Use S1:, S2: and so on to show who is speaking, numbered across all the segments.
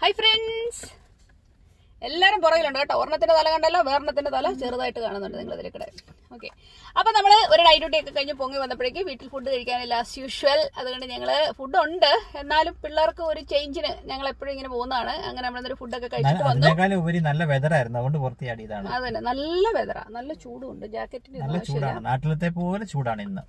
S1: Hi friends എല്ലാരും പുറകിലുണ്ട് കേട്ടോ ഒരെണ്ണത്തിന്റെ തല കണ്ടല്ലോ വേറെണ്ണത്തിന്റെ തല ചെറുതായിട്ട് കാണുന്നുണ്ട് നിങ്ങൾ ഇതിലേക്കൂടെ ഓക്കെ അപ്പൊ നമ്മള് ഒരു നൈറ്റ് ഡ്യൂട്ടി ഒക്കെ കഴിഞ്ഞ് പൊങ്ങി വന്നപ്പോഴേക്ക് വീട്ടിൽ ഫുഡ് കഴിക്കാനില്ല ആസ് യൂഷ്വൽ അതുകൊണ്ട് ഞങ്ങള് ഫുഡ് ഉണ്ട് എന്നാലും പിള്ളേർക്ക് ഒരു ചേഞ്ചിന് ഞങ്ങൾ എപ്പോഴും ഇങ്ങനെ പോകുന്നതാണ് അങ്ങനെ നമ്മളൊരു ഫുഡൊക്കെ കഴിച്ചിട്ട് വന്നു
S2: അതിനേക്കാളും ഉപരി നല്ല വെതറായിരുന്നു അതുകൊണ്ട് പുറത്ത് ചാടിയതാണ്
S1: അതന്നെ നല്ല വെതറ നല്ല ചൂടുണ്ട് ജാക്കറ്റിന്
S2: നല്ല ചൂടാണ് നാട്ടിലത്തെ പോലെ ചൂടാണ് ഇന്ന്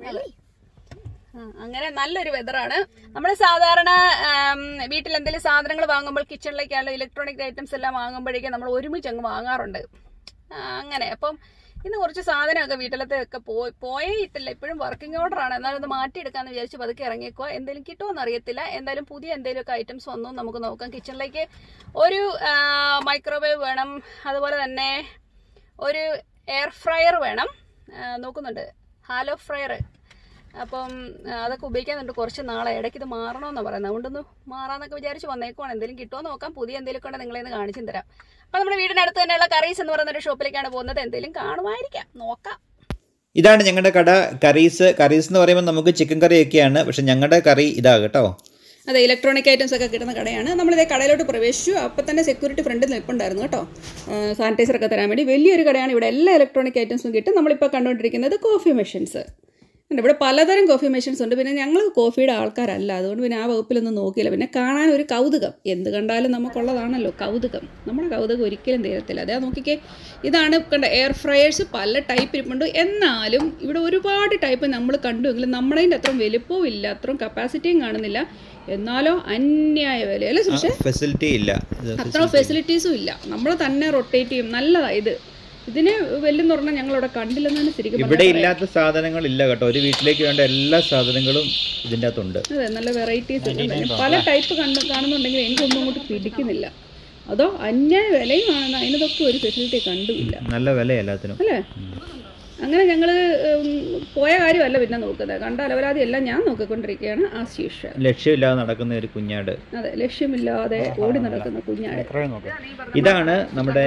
S1: ആ, അങ്ങനെ നല്ലൊരു വെതറാണ് നമ്മൾ സാധാരണ ആം, വീട്ടിൽ എന്തെങ്കിലും സാധനങ്ങൾ വാങ്ങുമ്പോൾ കിച്ചണിലേക്കാണല്ലോ ഇലക്ട്രോണിക് ഐറ്റംസ് എല്ലാം വാങ്ങുമ്പോഴേക്കും നമ്മൾ ഒരുമിച്ച് അങ്ങ് വാങ്ങാറുണ്ട് ആ, അങ്ങനെ അപ്പം ഇന്ന് കുറച്ച് സാധനമൊക്കെ വീട്ടിലത്തെ ഒക്കെ പോയി പോയേ ഇട്ടില്ല ഇപ്പോഴും വർക്കിംഗ് ഓർഡർ ആണ് എന്നാലും ഒന്ന് മാറ്റിയെടുക്കാന്ന് വിചാരിച്ച് പതുക്കെ ഇറങ്ങിക്കോ എന്തെങ്കിലും കിട്ടുമോ അറിയത്തില്ല എന്തായാലും പുതിയ എന്തെങ്കിലുമൊക്കെ ഐറ്റംസ് വന്നു നമുക്ക് നോക്കാം കിച്ചണിലേക്ക് ഒരു മൈക്രോവേവ് വേണം അതുപോലെ തന്നെ ഒരു എയർ ഫ്രയർ വേണം ആ, നോക്കുന്നുണ്ട് ഹാലോ ഫ്രയർ അപ്പം ആ, അതൊക്കെ ഉപയോഗിക്കാനുണ്ട് കുറച്ച് നാളെ ഇടയ്ക്ക് ഇത് മാറണമെന്നാണ് പറയുന്നത് അതുകൊണ്ടൊന്ന് മാറാന്നൊക്കെ വിചാരിച്ച് വന്നേക്കുവാണ് എന്തെങ്കിലും കിട്ടുമോ നോക്കാം പുതിയ എന്തെങ്കിലും കൊണ്ട് നിങ്ങളെ ഒന്ന് കാണിച്ചു തരാം അപ്പം നമ്മുടെ വീടിനടുത്ത് തന്നെയുള്ള കറീസ് എന്ന് പറയുന്ന ഒരു ഷോപ്പിലേക്കാണ് പോകുന്നത് എന്തെങ്കിലും കാണുമായിരിക്കാം നോക്കാം
S3: ഇതാണ് ഞങ്ങളുടെ കട കറീസ് കറീസ് എന്ന് പറയുമ്പോൾ നമുക്ക് ചിക്കൻ കറി ഒക്കെയാണ് പക്ഷെ ഞങ്ങളുടെ കറി ഇതാ കേട്ടോ
S1: അതെ ഇലക്ട്രോണിക് ഐറ്റംസ് ഒക്കെ കിട്ടുന്ന കടയാണ് നമ്മളിതേ കടയിലോട്ട് പ്രവേശിച്ചു അപ്പം തന്നെ സെക്യൂരിറ്റി ഫ്രണ്ടിൽ നിൽപ്പുണ്ടായിരുന്നു കേട്ടോ സാനിറ്റൈസർ ഒക്കെ തരാൻ വേണ്ടി വലിയൊരു കടയാണ് ഇവിടെ എല്ലാ ഇലക്ട്രോണിക് ഐറ്റംസും കിട്ടും നമ്മളിപ്പോൾ കണ്ടുകൊണ്ടിരിക്കുന്നത് കോഫി മെഷീൻസ് ഉണ്ട് ഇവിടെ പലതരം കോഫി മെഷീൻസ് ഉണ്ട് പിന്നെ ഞങ്ങൾ കോഫിയുടെ ആൾക്കാരല്ല അതുകൊണ്ട് പിന്നെ ആ വകുപ്പിലൊന്നും നോക്കിയില്ല പിന്നെ കാണാൻ ഒരു കൗതുകം എന്ത് കണ്ടാലും നമുക്കുള്ളതാണല്ലോ കൗതുകം നമ്മുടെ കൗതുകം ഒരിക്കലും തീരത്തില്ല അതേ നോക്കിക്കേ ഇതാണ് കണ്ട എയർ ഫ്രയേഴ്സ് പല ടൈപ്പ് ഇരിപ്പുണ്ട് എന്നാലും ഇവിടെ ഒരുപാട് ടൈപ്പ് നമ്മൾ കണ്ടുവെങ്കിലും നമ്മളതിൻ്റെ അത്രയും വലുപ്പവും ഇല്ല അത്രയും കപ്പാസിറ്റിയും കാണുന്നില്ല എന്നാലോ അന്യായ വില അല്ലേ സുരക്ഷ
S3: ഫെസിലിറ്റി ഇല്ല ഇത്
S1: അത്ര ഫെസിലിറ്റീസും ഇല്ല നമ്മൾ തന്നെ റൊട്ടേറ്റ് ചെയ്യും നല്ലതാ ഇത് ഇതിന് വലിയെന്ന് പറഞ്ഞാൽ ഞങ്ങൾ ഇവിടെ കണ്ടില്ലെന്നാണ് ശരിക്കും
S3: ഇവിടെ
S1: പറഞ്ഞാൽ
S3: ഇല്ലാത്ത സാധനങ്ങൾ ഇല്ല കേട്ടോ ഒരു വീട്ടിലേക്ക് വേണ്ട എല്ലാ സാധനങ്ങളും ഇതിൻ്റെ അകത്തുണ്ട്
S1: അതെ നല്ല വെറൈറ്റീസ് പല ടൈപ്പ് കണ്ട് കാണുന്നുണ്ടെങ്കിൽ എനിക്കൊന്നും അങ്ങോട്ട് പിടിക്കുന്നില്ല അതോ അന്യായ വിലയും കാണുന്ന അതിനതൊക്കെ ഒരു ഫെസിലിറ്റി കണ്ടുമില്ല
S3: നല്ല വില എല്ലാത്തിനും
S1: അല്ലേ അങ്ങനെ ഞങ്ങൾ പോയ കാര്യമല്ല പിന്നെ നോക്കുന്നത് കണ്ട അലവലാതി എല്ലാം ഞാൻ നോക്കിക്കൊണ്ടിരിക്കുകയാണ് ആസ് യൂഷ്വൽ
S3: ലക്ഷ്യമില്ലാതെ നടക്കുന്ന ഒരു കുഞ്ഞാട്
S1: അതെ ലക്ഷ്യമില്ലാതെ ഓടി നടക്കുന്ന കുഞ്ഞാട്
S3: ഇതാണ് നമ്മുടെ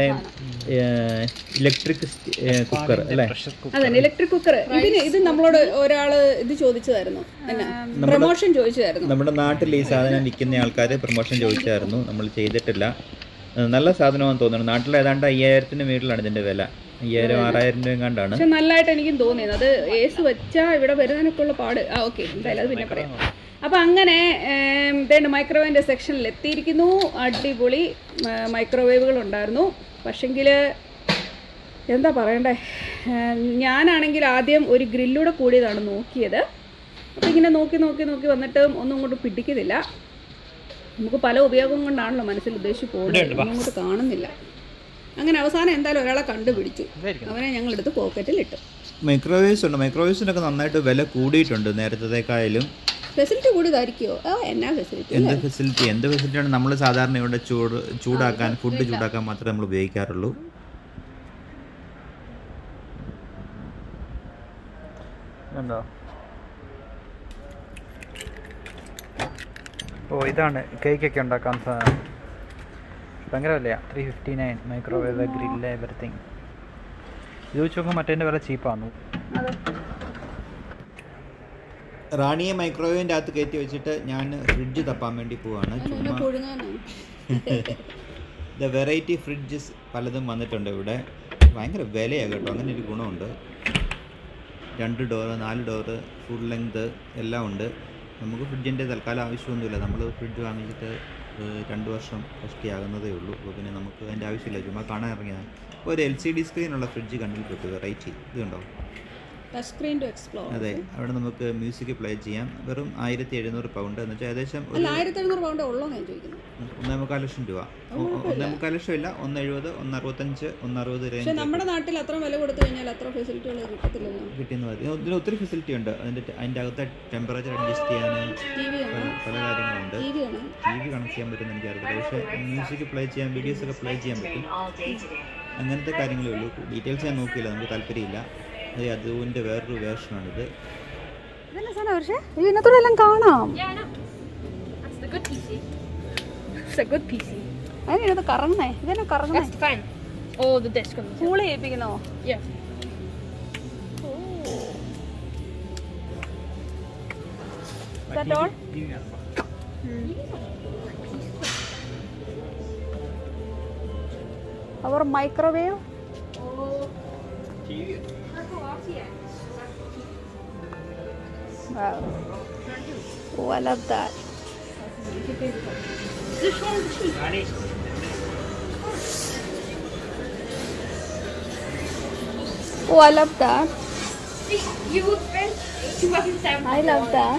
S3: ഇലക്ട്രിക് കുക്കർ അല്ലേ
S1: അതെ ഇലക്ട്രിക് കുക്കർ ഇതിന് ഇത് നമ്മളോട് ഒരാള് ഇത് ചോദിച്ചതായിരുന്നു എന്നാ പ്രൊമോഷൻ ചോദിച്ചതായിരുന്നു
S3: നമ്മുടെ നാട്ടിൽ ഈ സാധനം വിൽക്കുന്ന ആൾക്കാർ പ്രൊമോഷൻ ചോദിച്ചായിരുന്നു നമ്മൾ ചെയ്തിട്ടില്ല ഏഹ് നല്ല സാധനമാണെന്ന് തോന്നുന്നു നാട്ടിൽ ഏതാണ്ട് അയ്യായിരത്തിന് മേളിലാണ് ഇതിൻ്റെ വില അയ്യായിരം ആറായിരം രൂപ കണ്ടാണ്
S1: പക്ഷെ നല്ലതായിട്ട് എനിക്കും തോന്നിയത് അത് ഏസ് വെച്ചാൽ ഇവിടെ വരുന്നതിനൊക്കെ ഉള്ള പാട് ആ ഓക്കെ എന്തായാലും അത് പിന്നെ പറയാം അപ്പം അങ്ങനെ ഇതേണ്ട മൈക്രോവേവിൻ്റെ സെക്ഷനിൽ എത്തിയിരിക്കുന്നു അടിപൊളി മൈക്രോവേവുകൾ ഉണ്ടായിരുന്നു പക്ഷെങ്കിൽ എന്താ പറയണ്ടേ ഏം, ഞാനാണെങ്കിൽ ആദ്യം ഒരു ഗ്രില്ലൂടെ കൂടിയതാണ് നോക്കിയത് അപ്പം ഇങ്ങനെ നോക്കി നോക്കി നോക്കി വന്നിട്ടും ഒന്നും അങ്ങോട്ട് പിടിക്കുന്നില്ല നമുക്ക് പല ഉപയോഗം കൊണ്ടാണല്ലോ മനസ്സിൽ ഉദ്ദേശിച്ച് പോകുന്നത് ഒന്നും അങ്ങോട്ട് കാണുന്നില്ല അങ്ങനെ അവസാനം എന്തായാലും ഒരാളെ കണ്ടുപിടിച്ചു അവനെ ഞങ്ങൾ എടുത്ത് പോക്കറ്റിൽ ഇട്ടു
S3: മൈക്രോവേവ്സ് ഉണ്ട് മൈക്രോവേവ്സിനൊക്കെ നന്നായിട്ട് വില കൂടിയിട്ടുണ്ട് നേരത്തേക്കായാലും
S1: ഫെസിലിറ്റി കൂടിയതായിരിക്കുമോ ആ എന്നാ ഫെസിലിറ്റി
S3: എന്ത് ഫെസിലിറ്റി എന്ത് ഫെസിലിറ്റിയാണ് നമ്മൾ സാധാരണ ഇവിടെ ചൂട് ചൂടാക്കാൻ ഫുഡ് ചൂടാക്കാൻ മാത്രമേ നമ്മൾ ഉപയോഗിക്കാറുള്ളൂ
S2: ഉണ്ടോ ഓ ഇതാണ് കേക്കൊക്കെ ഉണ്ടാക്കാൻ സാധനം ഭയങ്കര വിലയാ three fifty nine microwave grill everything ഇത് വെച്ച് നോക്കുമ്പോൾ മറ്റേൻ്റെ വില ചീപ്പാണ്
S3: റാണിയെ മൈക്രോവേവിൻ്റെ അകത്ത് കയറ്റി വെച്ചിട്ട് ഞാൻ ഫ്രിഡ്ജ് തപ്പാൻ വേണ്ടി പോവാണ് ചുമ്മാ
S1: പുഴുങ്ങാനോ
S3: ദ വെറൈറ്റി ഫ്രിഡ്ജസ് പലതും വന്നിട്ടുണ്ട് ഇവിടെ ഭയങ്കര വിലയാണ് കേട്ടോ അങ്ങനെ ഒരു ഗുണമുണ്ട് രണ്ട് ഡോറ് നാല് ഡോറ് ഫുൾ ലെങ്ത് എല്ലാം ഉണ്ട് നമുക്ക് ഫ്രിഡ്ജിൻ്റെ തൽക്കാലം ആവശ്യമൊന്നുമില്ല നമ്മൾ ഫ്രിഡ്ജ് വാങ്ങിച്ചിട്ട് ഏഹ്, രണ്ട് വർഷം കഷ്ടിയാകുന്നതേ ഉള്ളൂ അപ്പോൾ പിന്നെ നമുക്ക് അതിൻ്റെ ആവശ്യമില്ല ചുമ്മാ കാണാൻ ഇറങ്ങിയതാണ് ഒരു എൽ സി ഡി സ്ക്രീനുള്ള ഫ്രിഡ്ജ് കണ്ടിൽ പെട്ടു വെറൈറ്റി ഇതുണ്ടോ
S1: ടച്ച് സ്ക്രീൻ ടു എക്സ്പ്ലോർ
S3: അതെ അവിടെ നമുക്ക് മ്യൂസിക് പ്ലേ ചെയ്യാം വെറും ആയിരത്തി എഴുന്നൂറ് പൗണ്ട് എന്ന് വെച്ചാൽ ഏകദേശം ഒരു
S1: അല്ല ആയിരത്തി എഴുന്നൂറ് പൗണ്ട് ഉള്ളോ ഞാൻ ചോദിക്കുന്നത്
S3: ഒന്നേ മുക്കാൽ ലക്ഷം രൂപ ഒ- ഒ- ഒന്നേ മുക്കാൽ ലക്ഷം ഇല്ല ഒന്ന് എഴുപത് ഒന്ന് അറുപത്തഞ്ച് ഒന്ന് അറുപത്
S1: പക്ഷെ
S3: റേഞ്ച്
S1: നമ്മുടെ നാട്ടിൽ അത്ര വില കൊടുത്തു കഴിഞ്ഞാൽ അത്ര ഫെസിലിറ്റികൾ കിട്ടത്തില്ലല്ലോ
S3: കിട്ടുന്ന മതി ഇതിന് ഒത്തിരി ഫെസിലിറ്റി ഉണ്ട് അതിൻ്റെ അതിൻ്റെ അകത്തെ ടെമ്പറേച്ചർ അഡ്ജസ്റ്റ് ചെയ്യാൻ
S1: ടി വി
S3: പല
S1: ആണ്
S3: പല കാര്യങ്ങളുണ്ട്
S1: ടി വി ആണ്
S3: ടി വി കണക്ട് ചെയ്യാൻ പറ്റുന്ന എനിക്കറിയില്ല പക്ഷേ മ്യൂസിക് പ്ലേ ചെയ്യാൻ വീഡിയോസ് ഒക്കെ പ്ലേ ചെയ്യാൻ പറ്റും അങ്ങനത്തെ കാര്യങ്ങളേ ഉള്ളൂ ഡീറ്റെയിൽസ് ഞാൻ നോക്കിയില്ല നമുക്ക് താല്പര്യമില്ല അത് അതുവിൻ്റെ വേറൊരു വേർഷനാണിത്
S1: ഇതന്നെ സാധനം പക്ഷേ ഇതിനകത്തൂടെ എല്ലാം കാണാം
S4: That's the good PC.
S1: It's a good PC. അതിനകത്ത് കറങ്ങണേ ഇതെന്നെ കറങ്ങണേ
S4: That's the fan. Oh, the desk on the
S1: cool ചെയ്യിപ്പിക്കണോ
S4: Yeah.
S1: Is that all? അവർ microwave Oh, I love that. Oh, I love that.
S4: You would spend 270
S1: I love that.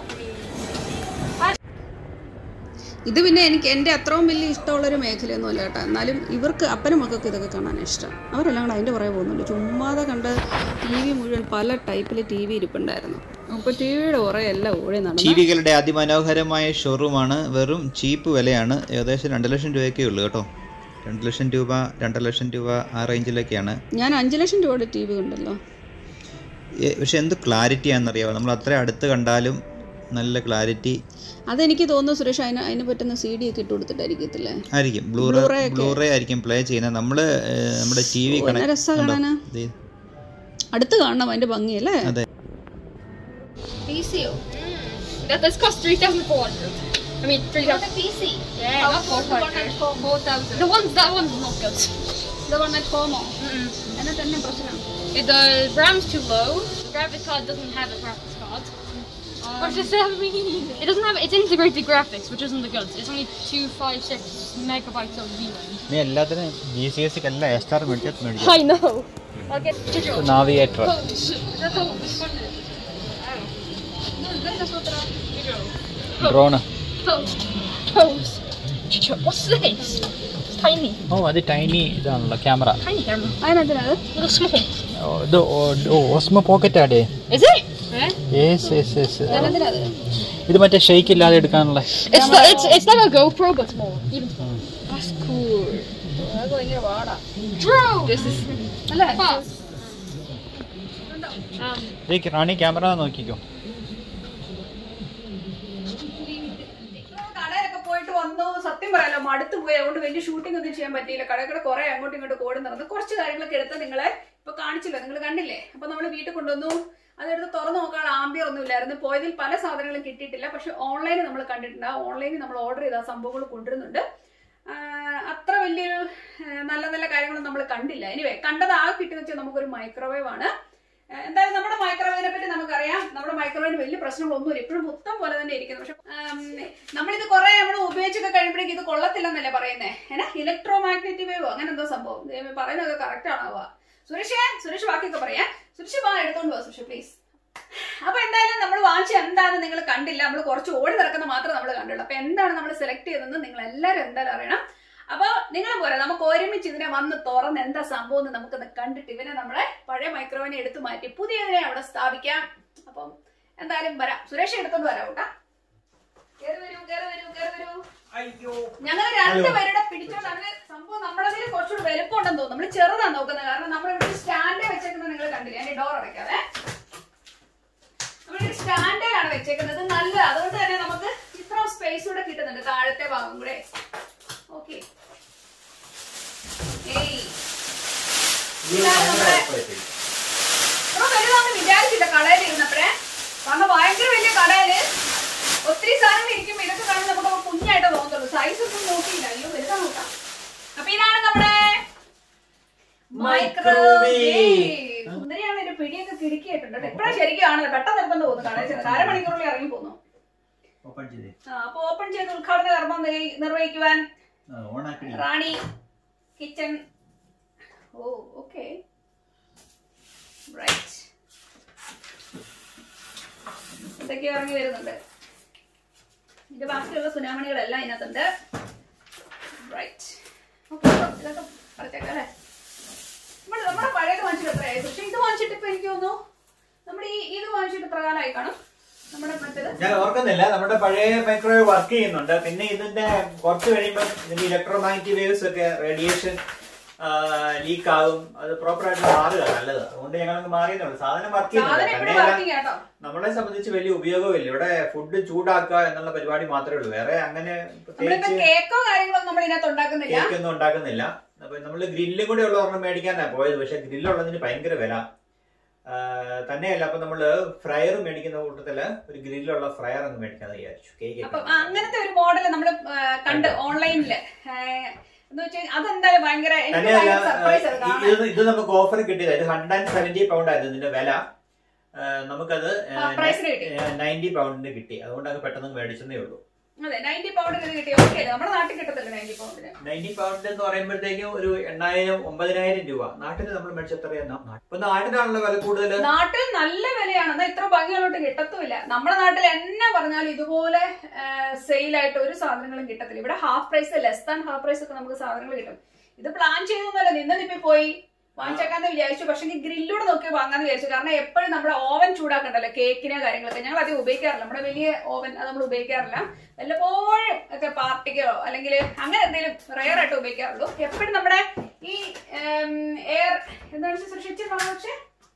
S1: ഇത് പിന്നെ എനിക്ക് എൻ്റെ അത്രയും വലിയ ഇഷ്ടമുള്ളൊരു മേഖലയൊന്നുമല്ല കേട്ടോ എന്നാലും ഇവർക്ക് അപ്പനും മക്കൾക്ക് ഇതൊക്കെ കാണാൻ ഇഷ്ടം അവരെല്ലാം കൂടെ അതിൻ്റെ പുറകെ പോകുന്നുണ്ട് ചുമ്മാതെ കണ്ട് ടി വി മുഴുവൻ പല ടൈപ്പിൽ ടി വി ഇരിപ്പുണ്ടായിരുന്നു അപ്പോൾ ടി വിയുടെ പുറകെ എല്ലാം ഓടി
S3: ടി
S1: നടന്നു
S3: വികളുടെ അതിമനോഹരമായ ഷോറൂമാണ് വെറും ചീപ്പ് വിലയാണ് ഏകദേശം രണ്ട് ലക്ഷം രൂപയൊക്കെ ഉള്ളൂ കേട്ടോ രണ്ട് ലക്ഷം രൂപ രണ്ടര ലക്ഷം രൂപ ആ റേഞ്ചിലൊക്കെയാണ്
S1: ഞാൻ അഞ്ച് ലക്ഷം രൂപയുടെ ടി വി ഉണ്ടല്ലോ
S3: ഏ, പക്ഷെ എന്ത് ക്ലാരിറ്റി ആണെന്നറിയാമോ നമ്മൾ അത്ര അടുത്ത് കണ്ടാലും നല്ല ക്ലാരിറ്റി
S1: അതെനിക്ക് തോന്നുന്നു സുരേഷ് അതിന് അതിന് പറ്റുന്ന സി ഡി ഒക്കെ ഇട്ട് കൊടുത്തിട്ടായിരിക്കത്തില്ലേ
S3: ആയിരിക്കും ബ്ലൂറേ ബ്ലൂറേ ആയിരിക്കും പ്ലേ ചെയ്യുന്നത് നമ്മൾ നമ്മുടെ ടി വി
S1: നല്ല രസമാണ് കാണാന് അടുത്ത് കാണണം അതിന്റെ ഭംഗിയല്ലേ
S3: അതെ
S4: PC. That this cost 3,400. I mean, 3,000.
S1: P C
S4: Yeah, not 400. 4,000. The ones, that one's not good.
S1: ഇത് പറഞ്ഞ കോമോ
S4: Mm-mm.
S1: എന്നെ തന്നെ പ്രശ്നം
S4: It, the RAM's too low. The graphics card doesn't have a graphics card. What does that mean? It doesn't have, it's integrated graphics, which isn't the goods. It's only 256 megabytes of VLAN.
S2: നീ എല്ലാത്തിനും G C S എല്ലാം extra മേടിച്ചാൽ മേടിക്കും
S4: I know. I'll get Jojo.
S2: Navigator
S4: That's all.
S2: Drone
S4: Pose. Pose. Jojo, what's this? It's tiny.
S2: ഓ അത് tiny ഇതാണല്ലോ camera
S4: Tiny camera.
S1: അതിനകത്തിനത്
S4: Little small.
S2: ഇത് ഓസ്മോ പോക്കറ്റ് ആടേ
S4: Is it? Eh?
S2: Yes yes yes
S1: അതിനകത്തിനത്
S2: ഇത് മറ്റേ ഷെയ്ക്ക് ഇല്ലാതെ എടുക്കാനുള്ള
S4: It's, the, it's, it's like a GoPro, but small. Even smaller. That's cool.
S1: അത് ഭയങ്കര പാടാ
S4: Drone! This is
S1: അല്ലേ
S4: fast. Um,
S2: ഈ റാണി ക്യാമറ നോക്കിക്കോ
S1: കടയിലൊക്കെ പോയിട്ട് വന്നു സത്യം പറയാലോ മടുത്തു പോയി അതുകൊണ്ട് വലിയ ഷൂട്ടിംഗ് ഒന്നും ചെയ്യാൻ പറ്റിയില്ല കടകളെ കുറെ അങ്ങോട്ടും ഇങ്ങോട്ടും ഓടി നടന്നു കുറച്ച് കാര്യങ്ങളൊക്കെ എടുത്ത് നിങ്ങളെ ഇപ്പൊ കാണിച്ചില്ല നിങ്ങൾ കണ്ടില്ലേ അപ്പൊ നമ്മൾ വീട്ടിൽ കൊണ്ടുവന്നു അതെടുത്ത് തുറന്നു നോക്കാനുള്ള ആംബിയർ ഒന്നും ഇല്ലായിരുന്നു പോയതിൽ പല സാധനങ്ങളും കിട്ടിയിട്ടില്ല പക്ഷെ ഓൺലൈനിൽ നമ്മൾ കണ്ടിട്ടുണ്ട് ആ ഓൺലൈനിൽ നമ്മൾ ഓർഡർ ചെയ്ത ആ സംഭവങ്ങൾ കൊണ്ടുവരുന്നുണ്ട് ആ, അത്ര വലിയൊരു ആ, നല്ല നല്ല കാര്യങ്ങളൊന്നും നമ്മൾ കണ്ടില്ല എനിവേ കണ്ടത് ആ കിട്ടിയെന്ന് വെച്ചാൽ നമുക്കൊരു മൈക്രോവേവ് ആണ് ആ, എന്തായാലും നമ്മുടെ മൈക്രോവേവിനെ പറ്റി നമുക്കറിയാം നമ്മുടെ മൈക്രോവേവിന് വലിയ പ്രശ്നങ്ങളൊന്നുമില്ല ഇപ്പോഴും പുത്തം പോലെ തന്നെ ഇരിക്കുന്നു പക്ഷെ ആം, നമ്മളിത് കുറെ നമ്മൾ ഉപയോഗിച്ചൊക്കെ കഴിയുമ്പോഴേക്കും ഇത് കൊള്ളത്തില്ലെന്നല്ലേ പറയുന്നേ ഏനാ ഇലക്ട്രോ മാഗ്നറ്റിക് വേവോ അങ്ങനെ എന്തോ സംഭവം ദൈവമേ, പറയുന്നതൊക്കെ കറക്റ്റ് ആണോ സുരേഷേ സുരേഷ് ബാക്കിയൊക്കെ പറയാം സുരേഷ് വാ എടുത്തോണ്ട് പോവാ സുരേഷ് പ്ലീസ് അപ്പൊ എന്തായാലും നമ്മൾ വാങ്ങിച്ച എന്താണെന്ന് നിങ്ങൾ കണ്ടില്ല നമ്മൾ കുറച്ച് ഓടി നടക്കുന്ന മാത്രമേ നമ്മൾ കണ്ടുള്ളൂ അപ്പൊ എന്താണ് നമ്മൾ സെലക്ട് ചെയ്തതെന്ന് നിങ്ങൾ എല്ലാവരും എന്തായാലും അറിയണം അപ്പൊ നിങ്ങൾ പോരാ നമുക്ക് ഒരുമിച്ച് ഇതിനെ വന്ന് തുറന്ന് എന്താ സംഭവം എന്ന് നമുക്കൊന്ന് കണ്ടിട്ട് ഇവനെ നമ്മളെ പഴയ മൈക്രോവിനെ എടുത്തു മാറ്റി പുതിയതിനെ അവിടെ സ്ഥാപിക്കാം അപ്പം എന്തായാലും വരാം സുരേഷ് എടുത്തോണ്ട് വരാം കേട്ടാ കേറി വരൂ കേറി വരൂ കേറി വരൂ ഞങ്ങൾ രണ്ടുപേരുടെ പിടിച്ചോണ്ടാണ് സംഭവം നമ്മുടെ കയ്യിൽ കുറച്ചുകൂടി വലുപ്പം ഉണ്ടെന്ന് തോന്നുന്നു നമ്മൾ ചെറുതാ നോക്കുന്നത് കാരണം നമ്മൾ ഇവിടെ സ്റ്റാൻഡേ വെച്ചേക്കുന്നത് നിങ്ങൾ കണ്ടില്ല എന്റെ ഡോർ അടയ്ക്കാതെ നമ്മുടെ സ്റ്റാൻഡേർഡ് ആണ് വെച്ചേക്കുന്നത് നല്ല അതുകൊണ്ട് തന്നെ നമുക്ക് ഇത്ര സ്പേസ് കൂടെ കിട്ടുന്നുണ്ട് താഴത്തെ ഭാഗം കൂടെ ഓക്കെ ഇതാണ് നമ്മുടെ ഇത്ര വലുതാണെന്ന് വിചാരിച്ചില്ല കടയിൽ ഇരുന്നപ്പോഴേ കാരണം ഭയങ്കര വലിയ കടയില് ഒത്തിരി സാധനങ്ങൾ ഇരിക്കുമ്പോ ഇതൊക്കെ കാണുമ്പോൾ നമുക്ക് കുഞ്ഞായിട്ട് തോന്നുള്ളൂ സൈസ് ഒന്നും നോക്കിയില്ല അയ്യോ വലുതാ നോക്കാം അപ്പൊ ഇതാണ് നമ്മുടെ മൈക്രോവേവ് സുന്ദരിയാണ് ഒരു പിടിയൊക്കെ കിടുക്കിയിട്ടുണ്ട് ഇപ്പഴാ ശരിക്കും കാണുന്നത് പെട്ടെന്ന് എടുത്തോണ്ട് പോകുന്നു കടയിൽ ചെന്നിട്ട് അരമണിക്കൂറിൽ ഇറങ്ങി പോന്നു ആ, അപ്പൊ ഓപ്പൺ ചെയ്ത് ഉദ്ഘാടന കർമ്മം നിർവഹി- നിർവഹിക്കുവാൻ Rani kitchen oh okay right എന്തൊക്കെയോ ഇറങ്ങി വരുന്നുണ്ട് ഇതിന്റെ ബാക്കിയുള്ള സുനാമണികളെല്ലാം ഇതിനകത്തുണ്ട് റൈറ്റ് ഓക്കെ ഇതൊക്കെ പറിച്ചേക്കാം അല്ലേ നമ്മൾ നമ്മുടെ പഴയത് വാങ്ങിച്ചിട്ട് എത്രയായി പക്ഷെ ഇത് വാങ്ങിച്ചിട്ട് ഇപ്പൊ എനിക്ക് തോന്നുന്നു നമ്മുടെ ഈ ഇത് വാങ്ങിച്ചിട്ട് എത്ര കാലമായി കാണും നമ്മുടെ മറ്റേത്
S5: ഞാൻ ഓർക്കുന്നില്ല നമ്മുടെ പഴയ മൈക്രോവേവ് വർക്ക് ചെയ്യുന്നുണ്ട് പിന്നെ ഇതിന്റെ കുറച്ച് കഴിയുമ്പോൾ ഇതിന്റെ ഇലക്ട്രോമാഗ്നറ്റിക് വേവ്സ് ഒക്കെ റേഡിയേഷൻ ലീക്ക് ആകും അത് പ്രോപ്പർ ആയിട്ട് മാറുക നല്ലത് അതുകൊണ്ട് ഞങ്ങൾ മാറിയെന്നുള്ളൂ സാധനം വർക്ക്
S1: സാധനം
S5: ചെയ്യുന്നുണ്ട്
S1: എപ്പോഴും
S5: തന്നെയല്ല
S1: വർക്കിംഗ് ആട്ടോ
S5: നമ്മളെ സംബന്ധിച്ച് വലിയ ഉപയോഗമില്ല ഇവിടെ ഫുഡ് ചൂടാക്കുക എന്നുള്ള പരിപാടി മാത്രമേ ഉള്ളൂ വേറെ അങ്ങനെ
S1: നമ്മളിപ്പോ
S5: പ്രത്യേകിച്ച്
S1: കേക്കോ കാര്യങ്ങളോ നമ്മൾ ഇതിനകത്ത് ഉണ്ടാക്കുന്നില്ല
S5: കേക്ക് ഒന്നും ഉണ്ടാക്കുന്നില്ല അപ്പൊ നമ്മൾ ഗ്രില്ലും കൂടെ ഉള്ള ഒരെണ്ണം മേടിക്കാനാ പോയത് പക്ഷെ ഗ്രില്ലുള്ളതിന് ഭയങ്കര വില ആ, തന്നെയല്ല അപ്പൊ നമ്മള് ഫ്രയർ മേടിക്കുന്ന കൂട്ടത്തില് ഒരു ഗ്രില്ലുള്ള ഫ്രയർ അങ്ങ് മേടിക്കാന്ന് വിചാരിച്ചു കേക്ക്
S1: അപ്പം അങ്ങനത്തെ ഒരു മോഡൽ നമ്മൾ കണ്ട് ഓൺലൈനില് എന്ന് വെച്ചാൽ അതെന്തായാലും ഭയങ്കര എനിക്ക്
S5: തന്നെയല്ല
S1: ഭയങ്കര സർപ്രൈസ് അത്
S5: ഏഹ്,
S1: കാണാൻ
S5: ഇത് ഇത് നമുക്ക് ഓഫർ കിട്ടിയത് ഇത് ഹൺഡ്രഡ് ആൻഡ് സെവന്റി പൗണ്ട് ആയിരുന്നു ഇതിന്റെ വില ഏഹ്, നമുക്കത്
S1: ആ, പ്രൈസിന് കിട്ടി.
S5: നയൻറ്റി പൗണ്ടിന് കിട്ടി അതുകൊണ്ട് അത് പെട്ടെന്ന് മേടിച്ചതേ ഉള്ളൂ
S1: അതെ നയൻറ്റി പൗണ്ടിന് കിട്ടി ഓക്കെ നമ്മുടെ നാട്ടിൽ കിട്ടത്തില്ല നയൻറ്റി പൗണ്ടിന്
S5: നയൻറ്റി പൗണ്ട് എന്ന് പറയുമ്പോഴത്തേക്കും ഒരു എണ്ണായിരം ഒമ്പതിനായിരം രൂപ നാട്ടിൽ നമ്മൾ മേടിച്ച എത്രയാണ് ഇപ്പൊ നാട്ടിലാണല്ലോ വില കൂടുതൽ
S1: നാട്ടിൽ നല്ല വിലയാണ് എന്നാൽ ഇത്ര ഭംഗിയുള്ളോട്ട് കിട്ടത്തുമില്ല നമ്മുടെ നാട്ടിൽ എന്നെ പറഞ്ഞാലും ഇതുപോലെ സെയിലായിട്ട് ഒരു സാധനങ്ങളും കിട്ടത്തില്ല ഇവിടെ half price less than half price ഒക്കെ നമുക്ക് സാധനങ്ങൾ കിട്ടും ഇത് പ്ലാൻ ചെയ്തൊന്നുമല്ല നിന്നിപ്പോ പോയി വാങ്ങിച്ചേക്കാന്ന് വിചാരിച്ചു പക്ഷെ ഗ്രില്ലൂടെ നോക്കി വാങ്ങാന്ന് വിചാരിച്ചു കാരണം എപ്പോഴും നമ്മുടെ ഓവൻ ചൂടാക്കണ്ടല്ലോ കേക്കിന് കാര്യങ്ങളൊക്കെ ഞങ്ങൾ അധികം ഉപയോഗിക്കാറില്ല നമ്മുടെ വലിയ ഓവൻ അത് നമ്മൾ ഉപയോഗിക്കാറില്ല വല്ലപ്പോഴും ഒക്കെ പാർട്ടിക്കോ അല്ലെങ്കിൽ അങ്ങനെ എന്തെങ്കിലും റയർ ആയിട്ട് ഉപയോഗിക്കാറുള്ളൂ എപ്പോഴും നമ്മുടെ ഈ എയർ എന്താണ് സൃഷ്ടിച്ച് പക്ഷേ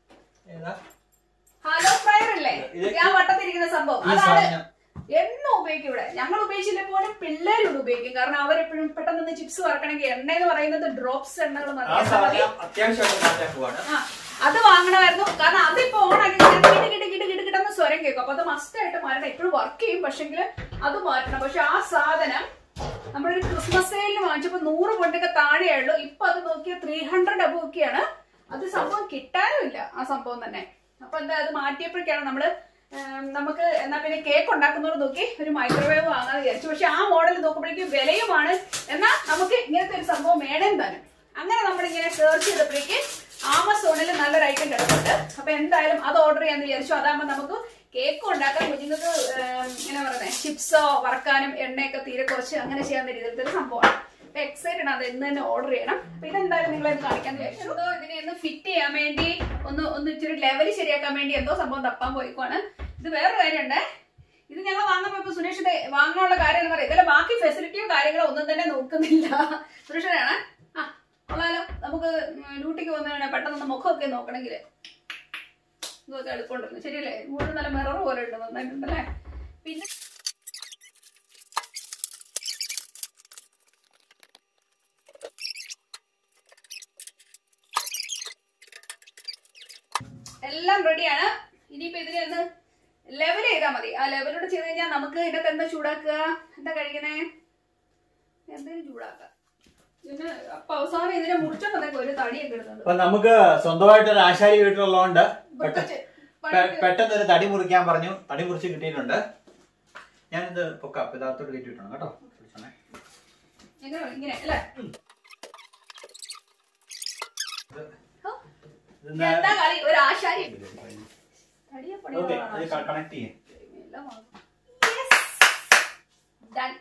S1: ഹലോ ഫ്രയർ അല്ലേ
S5: ഇത്
S1: ഞാൻ വട്ടത്തിരിക്കുന്ന സംഭവം
S5: ഈ
S1: അതാണ്
S5: സാധനം.
S1: എന്നും ഉപയോഗിക്കും ഇവിടെ ഞങ്ങൾ ഉപയോഗിച്ചില്ല പോലും പിള്ളേർ ഇവിടെ ഉപയോഗിക്കും കാരണം അവരെപ്പോഴും പെട്ടെന്ന് ചിപ്സ് വറക്കണമെങ്കിൽ എണ്ണ എന്ന് പറയുന്നത് ഡ്രോപ്സ് എണ്ണകൾ
S5: ആ
S1: മതി
S5: സാധനം അത്യാവശ്യമായിട്ട് മാറ്റാൻ പോവാണ്
S1: ആ, അത് വാങ്ങണമായിരുന്നു കാരണം അതിപ്പോ ഓണാക്കി കിട കിട കിട കിട കിടന്ന് സ്വരം കേൾക്കും അപ്പൊ അത് മസ്റ്റ് ആയിട്ട് മാറ്റണം ഇപ്പോഴും വർക്ക് ചെയ്യും പക്ഷെങ്കിൽ അത് മാറ്റണം പക്ഷെ ആ സാധനം നമ്മളൊരു ക്രിസ്മസ് സെയിലിന് വാങ്ങിച്ചപ്പോ നൂറ് പൊണ്ടൊക്കെ താഴെയുള്ളൂ ഇപ്പൊ അത് നോക്കിയാൽ ത്രീ ഹൺഡ്രഡ് അബോ ഒക്കെയാണ് അത് സംഭവം കിട്ടാനും ഇല്ല ആ സംഭവം തന്നെ അപ്പൊ എന്താ അത് മാറ്റിയപ്പോഴേക്കാണ് നമ്മള് ഉം, നമുക്ക് എന്നാ പിന്നെ കേക്ക് ഉണ്ടാക്കുന്നവർ നോക്കി ഒരു മൈക്രോവേവ് വാങ്ങാന്ന് വിചാരിച്ചു പക്ഷെ ആ മോഡൽ നോക്കുമ്പോഴേക്കും വിലയുമാണ് എന്നാൽ നമുക്ക് ഇങ്ങനത്തെ ഒരു സംഭവം വേണേം താനും അങ്ങനെ നമ്മൾ ഇങ്ങനെ സെർച്ച് ചെയ്തപ്പോഴേക്ക് ആമസോണിൽ നല്ലൊരു ഐറ്റം കിടക്കുന്നുണ്ട് അപ്പൊ എന്തായാലും അത് ഓർഡർ ചെയ്യാന്ന് വിചാരിച്ചു അതാകുമ്പോൾ നമുക്ക് കേക്ക് ഉണ്ടാക്കാൻ കുഞ്ഞുങ്ങൾക്ക് ഏം, ഇങ്ങനെ പറയുന്നത് ചിപ്സോ വറക്കാനും എണ്ണയൊക്കെ തീരെ കുറച്ച് അങ്ങനെ ചെയ്യാൻ രീതിയിലത്തെ ഒരു സംഭവമാണ് അപ്പൊ എക്സൈറ്റഡ് അത് ഇന്ന് തന്നെ ഓർഡർ ചെയ്യണം അപ്പൊ ഇതെന്തായാലും നിങ്ങളെ കാണിക്കാൻ വിചാരിച്ചു എന്തോ ഇതിനെ ഒന്ന് ഫിറ്റ് ചെയ്യാൻ വേണ്ടി ഒന്ന് ഒന്ന് ഇച്ചിരി ലെവൽ ശരിയാക്കാൻ വേണ്ടി എന്തോ സംഭവം തപ്പാൻ പോയിക്കോണ് ഇത് വേറെ കാര്യമുണ്ട് ഇത് ഞങ്ങൾ വാങ്ങുമ്പോ ഇപ്പൊ സുരേഷ് ഇത് വാങ്ങാനുള്ള കാര്യം എന്ന് പറയാം ഇതിലെ ബാക്കി ഫെസിലിറ്റിയോ കാര്യങ്ങളോ ഒന്നും തന്നെ നോക്കുന്നില്ല സുരേഷനാണ് ആ കൊള്ളാലോ നമുക്ക് ഡ്യൂട്ടിക്ക് വന്നതാണ് പെട്ടെന്ന് മുഖമൊക്കെ നോക്കണമെങ്കിൽ ഇതൊക്കെ എളുപ്പമുണ്ടല്ലോ ശരിയല്ലേ മുഴുവൻ നല്ല മിറർ പോലെ ഉണ്ട് നന്നായിട്ടുണ്ടല്ലേ പിന്നെ എല്ലാം റെഡിയാണ് ഇനിയിപ്പോ ഇതിനെ ഒന്ന് ലെവൽ ചെയ്താൽ മതി ആ ലെവലോട് ചെയ്ത് കഴിഞ്ഞാൽ നമുക്ക് ഇതിനകത്ത് എന്താ ചൂടാക്കുക എന്താ കഴിക്കണേ എന്തെങ്കിലും ചൂടാക്കുക പിന്നെ അപ്പൊ അവസാനം ഇതിനെ മുറിച്ചോണ്ടൊക്കെ ഒരു തടിയൊക്കെ ഇടുന്നുണ്ട്
S5: അപ്പൊ നമുക്ക് സ്വന്തമായിട്ട് ഒരു ആശാരി വീട്ടിലുള്ളതുകൊണ്ട്
S1: ഇവിടുത്തെ
S5: പെട്ടെന്ന്
S1: ചെ-
S5: പെ-
S1: പണിക്ക്
S5: പെട്ടെന്ന് ഒരു തടി മുറിക്കാൻ പറഞ്ഞു തടി മുറിച്ച് കിട്ടിയിട്ടുണ്ട് ഞാനിത് പൊക്കാം യഥാർത്ഥത്തോട് കയറ്റിയിട്ടാണ് കേട്ടോ പിടിച്ചോണേ.
S1: എങ്ങനെ ഇങ്ങനെ അല്ലേ ഹോ,
S5: ഇതെന്താ?
S1: എന്താ കളി ഒരു ആശാരി തടിയെ
S5: ഓക്കേ,
S1: പണിയുള്ളതാണ്
S5: ഇത്
S1: ആശാരി.
S5: കണക്ട് ചെയ്യേ
S1: എല്ലാം ആകും. Yes. Done.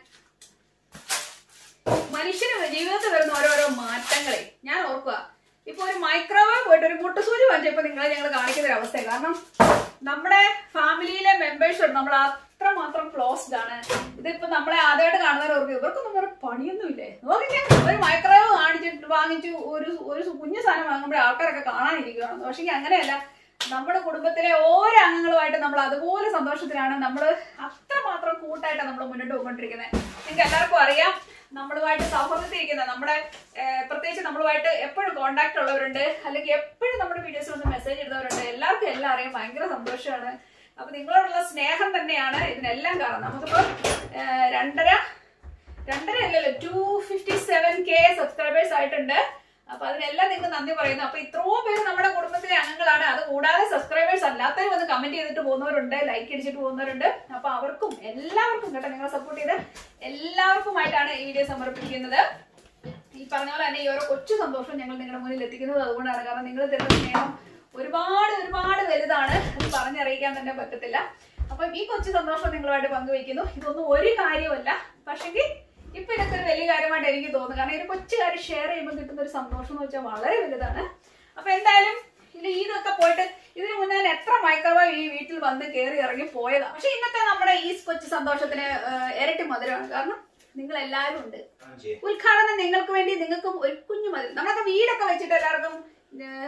S1: മനുഷ്യന് ജീവിതത്തിൽ വരുന്ന ഓരോരോ മാറ്റങ്ങളെ ഞാൻ ഓർക്കുക ഇപ്പൊ ഒരു മൈക്രോവേവ് പോയിട്ട് ഒരു മുട്ടുസൂചി വാങ്ങിച്ചപ്പോ നിങ്ങളെ ഞങ്ങൾ കാണിക്കുന്ന ഒരു അവസ്ഥ കാരണം നമ്മുടെ ഫാമിലിയിലെ മെമ്പേഴ്സ് നമ്മൾ അത്രമാത്രം ക്ലോസ്ഡ് ആണ് ഇതിപ്പോ നമ്മളെ ആദ്യമായിട്ട് കാണുന്നവർക്ക് ഇവർക്കൊന്നും വേറെ പണിയൊന്നുമില്ലേ നോക്കിക്കേ ഒരു മൈക്രോവേവ് കാണിച്ചിട്ട് വാങ്ങിച്ചു ഒരു ഒരു കുഞ്ഞു സാധനം വാങ്ങുമ്പോഴേ ആൾക്കാരൊക്കെ കാണാനിരിക്കുകയാണ് പക്ഷേ അങ്ങനെയല്ല നമ്മുടെ കുടുംബത്തിലെ ഓരോ അംഗങ്ങളുമായിട്ട് നമ്മൾ അതുപോലെ സന്തോഷത്തിലാണ് നമ്മൾ അത്രമാത്രം കൂട്ടായിട്ടാണ് നമ്മൾ മുന്നോട്ട് പോയിക്കൊണ്ടിരിക്കുന്നത് നിങ്ങൾക്ക് എല്ലാവർക്കും അറിയാം നമ്മളുമായിട്ട് സൗഹൃദത്തിരിക്കുന്ന നമ്മുടെ ഏഹ്, പ്രത്യേകിച്ച് നമ്മളുമായിട്ട് എപ്പോഴും കോണ്ടാക്ട് ഉള്ളവരുണ്ട് അല്ലെങ്കിൽ എപ്പോഴും നമ്മുടെ വീഡിയോസിൽ ഒന്ന് മെസ്സേജ് ഇടുന്നവരുണ്ട് എല്ലാവർക്കും എല്ലാം അറിയാം ഭയങ്കര സന്തോഷമാണ് അപ്പൊ നിങ്ങളോടുള്ള സ്നേഹം തന്നെയാണ് ഇതിനെല്ലാം കാരണം നമുക്കിപ്പോ ഏഹ്, രണ്ടര രണ്ടര അല്ലല്ലോ two fifty seven K subscribers ആയിട്ടുണ്ട് അപ്പൊ അതിനെല്ലാം നിങ്ങൾക്ക് നന്ദി പറയുന്നു അപ്പൊ ഇത്രയും പേര് നമ്മുടെ കുടുംബത്തിലെ അംഗങ്ങളാണ് അത് കൂടാതെ സബ്സ്ക്രൈബേഴ്സ് അല്ലാത്തവരും വന്ന് കമന്റ് ചെയ്തിട്ട് പോകുന്നവരുണ്ട് ലൈക്ക് അടിച്ചിട്ട് പോകുന്നവരുണ്ട് അപ്പൊ അവർക്കും എല്ലാവർക്കും കേട്ടോ നിങ്ങളെ സപ്പോർട്ട് ചെയ്ത് എല്ലാവർക്കുമായിട്ടാണ് ഈ വീഡിയോ സമർപ്പിക്കുന്നത് ഈ പറഞ്ഞ പോലെ തന്നെ ഈ ഓരോ കൊച്ചു സന്തോഷം ഞങ്ങൾ നിങ്ങളുടെ മുന്നിൽ എത്തിക്കുന്നത് അതുകൊണ്ടാണ് കാരണം നിങ്ങൾ തരുന്ന സ്നേഹം ഒരുപാട് ഒരുപാട് വലുതാണ് അത് പറഞ്ഞറിയിക്കാൻ തന്നെ പറ്റത്തില്ല അപ്പം ഈ കൊച്ചു സന്തോഷം നിങ്ങളുമായിട്ട് പങ്കുവയ്ക്കുന്നു ഇതൊന്നും ഒരു കാര്യമല്ല പക്ഷെങ്കിൽ ഇപ്പൊ ഇതൊക്കെ ഒരു വലിയ കാര്യമായിട്ട് എനിക്ക് തോന്നുന്നു കാരണം ഒരു കൊച്ചു കാര്യം ഷെയർ ചെയ്യുമ്പോൾ കിട്ടുന്ന ഒരു സന്തോഷം എന്ന് വെച്ചാൽ വളരെ വലുതാണ് അപ്പൊ എന്തായാലും ഇത് ഇതൊക്കെ പോയിട്ട് ഇതിനു മുന്നേ ഞാൻ എത്ര മൈക്രോവേവ് ഈ വീട്ടിൽ വന്ന് കയറി ഇറങ്ങി പോയതാ പക്ഷെ ഇന്നത്തെ നമ്മുടെ ഈ കൊച്ചു സന്തോഷത്തിന് ഏഹ്, ഇരട്ടി മധുരമാണ് കാരണം നിങ്ങൾ എല്ലാവരും ഉണ്ട്
S5: കാണിച്ച് ചെയ്യ്.
S1: ഉദ്ഘാടനം നിങ്ങൾക്ക് വേണ്ടി നിങ്ങൾക്കും ഒരു കുഞ്ഞു മതി നമ്മളൊക്കെ വീടൊക്കെ വെച്ചിട്ട് എല്ലാവർക്കും ഏഹ്,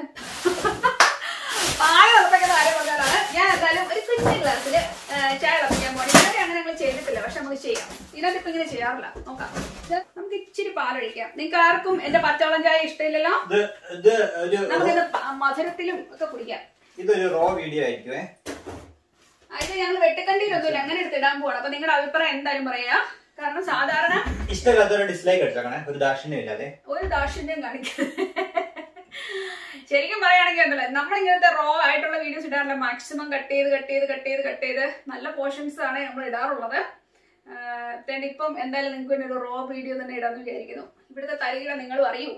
S1: പാല് തിളപ്പിക്കുന്ന കാര്യം പറഞ്ഞാലാണ് ഞാൻ എന്തായാലും ഒരു കുഞ്ഞു ഗ്ലാസ്സിൽ ചായ തിളപ്പിക്കാൻ പോകണം ഇതുവരെ അങ്ങനെ ഞങ്ങൾ ചെയ്തിട്ടില്ല പക്ഷെ നമുക്ക് ചെയ്യാം ഇതിനകത്ത് ഇപ്പൊ ഇങ്ങനെ ചെയ്യാറില്ല നോക്കാം ഇത് നമുക്ക് ഇച്ചിരി പാലൊഴിക്കാം നിങ്ങൾക്ക് ആർക്കും എന്റെ പച്ചവളം ചായ ഇഷ്ടമില്ലല്ലോ
S5: ഇത് ഇത് ഒരു
S1: നമുക്കിത് പ- മധുരത്തിലും ഒക്കെ കുടിക്കാം
S5: ഇതൊരു റോ വീഡിയോ ആയിരിക്കുമേ
S1: അതിന് ഞങ്ങൾ വെട്ടിക്കണ്ടിയിലൊന്നുമില്ല അങ്ങനെ എടുത്തിടാൻ പോവാണ് അപ്പൊ നിങ്ങളുടെ അഭിപ്രായം എന്തായാലും പറയാ കാരണം സാധാരണ
S5: ഇഷ്ടമില്ലാത്തൊരു ഡിസ്ലൈക്ക് അടിച്ചേക്കണേ ഒരു ദാക്ഷിണ്യം ഇല്ലാതെ
S1: ഒരു ദാക്ഷിണ്യം കാണിക്കുന്നത് ശരിക്കും പറയുകയാണെങ്കിൽ ഉണ്ടല്ലോ നമ്മൾ ഇങ്ങനത്തെ റോ ആയിട്ടുള്ള വീഡിയോസ് ഇടാറില്ല മാക്സിമം കട്ട് ചെയ്ത് കട്ട് ചെയ്ത് കട്ട് ചെയ്ത് കട്ട് ചെയ്ത് നല്ല പോർഷൻസ് ആണ് നമ്മൾ ഇടാറുള്ളത് ആഹ് ഇപ്പം എന്തായാലും നിങ്ങൾക്ക് വേണ്ടി ഒരു റോ വീഡിയോ തന്നെ ഇടാന്ന് വിചാരിക്കുന്നു ഇവിടുത്തെ തരികിട നിങ്ങളും അറിയൂ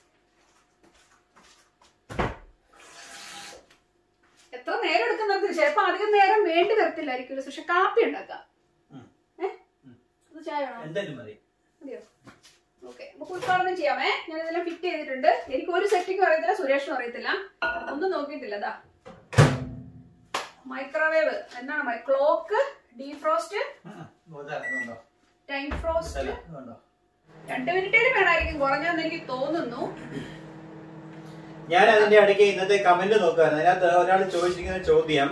S1: എത്ര നേരം എടുക്കുന്ന ചിലപ്പോ അധികം നേരം വേണ്ടി വരത്തില്ലായിരിക്കുമല്ലോ പക്ഷെ കാപ്പി ഉണ്ടാക്കാം
S5: ഉം.
S1: ഏഹ് അത് ചായ വേണോ
S5: എന്തായാലും മതി
S1: മതിയോ ഓക്കെ നമുക്ക് ഉദ്ഘാടനം ചെയ്യാമേ ഞാൻ ഇതെല്ലാം ഫിറ്റ് ചെയ്തിട്ടുണ്ട് എനിക്ക് ഒരു സെറ്റിംഗും അറിയത്തില്ല സുരേഷും അറിയത്തില്ല ഒന്നും നോക്കിയിട്ടില്ല ദാ മൈക്രോവേവ് എന്താണ് ക്ലോക്ക് ഡീഫ്രോസ്റ്റ്
S5: ഇതുണ്ടോ
S1: ടൈം ഫ്രോസ്റ്റ്
S5: ഇതുണ്ടോ
S1: രണ്ട് മിനിറ്റേലും വേണമായിരിക്കും കുറഞ്ഞെന്ന് എനിക്ക് തോന്നുന്നു
S5: ഞാൻ അതിന്റെ ഇടയ്ക്ക് ഇന്നത്തെ കമന്റ് നോക്കുമായിരുന്നു അതിനകത്ത് ഒരാൾ ചോദിച്ചിരിക്കുന്ന ചോദ്യം